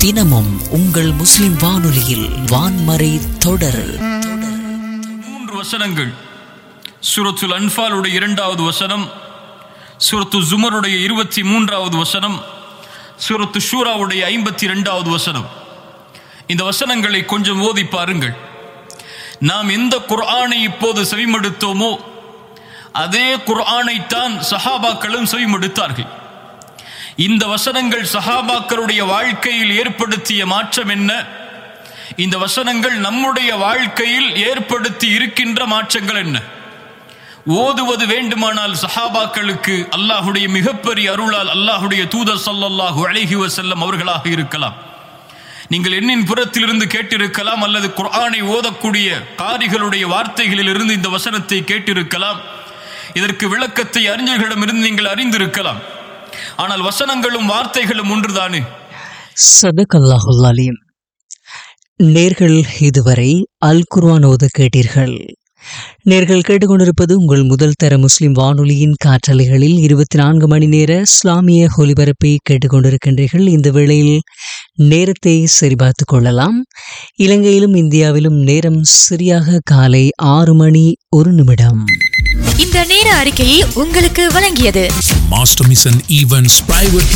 தினமும் உங்கள் முஸ்லிம் வானொலியில் வான்மறை தொடர் மூன்று வசனங்கள் சூரத்துல் அன்ஃபாலுடைய இரண்டாவது வசனம் சூரத்து ஜுமருடைய இருபத்தி மூன்றாவது வசனம் சூரத்து ஷூராவுடைய ஐம்பத்தி இரண்டாவது வசனம் இந்த வசனங்களை கொஞ்சம் ஓதி பாருங்கள் நாம் எந்த குர்ஆனை இப்போது செவிமடுத்தோமோ அதே குர்ஆனைத்தான் சஹாபாக்களும் செவிமடுத்தார்கள் இந்த வசனங்கள் சஹாபாக்களுடைய வாழ்க்கையில் ஏற்படுத்திய மாற்றம் என்ன இந்த வசனங்கள் நம்முடைய வாழ்க்கையில் ஏற்படுத்தி இருக்கின்ற மாற்றங்கள் என்ன ஓதுவது வேண்டுமானால் சஹாபாக்களுக்கு அல்லாஹுடைய மிகப்பெரிய அருளால் அல்லாஹுடைய தூதர் ஸல்லல்லாஹு அலைஹி வஸல்லம் அவர்களாக இருக்கலாம் நீங்கள் எண்ணின் புறத்திலிருந்து கேட்டிருக்கலாம் அல்லது குர்ஆனை ஓதக்கூடிய காரிகளுடைய வார்த்தைகளிலிருந்து இந்த வசனத்தை கேட்டிருக்கலாம் இதற்கு விளக்கத்தை அறிஞர்களிடமிருந்து நீங்கள் அறிந்திருக்கலாம் ஆனால் வசனங்களும் வார்த்தைகளும் ஒன்றுதானே சதகல்லாஹுல் அலீம் நேர்கள் இதுவரை அல் குர்ஆன் ஓத கேட்டீர்கள் நேர்கள் கேட்டுக்கொண்டிருப்பது உங்கள் முதல் தர முஸ்லிம் வானொலியின் காற்றலைகளில் இருபத்தி நான்கு மணி நேர இஸ்லாமிய ஒலிபரப்பை கேட்டுக்கொண்டிருக்கின்றீர்கள் இந்த வேளையில் நேரத்தை சரிபார்த்துக் கொள்ளலாம் இலங்கையிலும் இந்தியாவிலும் நேரம் சரியாக காலை ஆறு மணி ஒரு நிமிடம் இந்த நேர அறிக்கையை உங்களுக்கு வழங்கியது Master Mission Events Private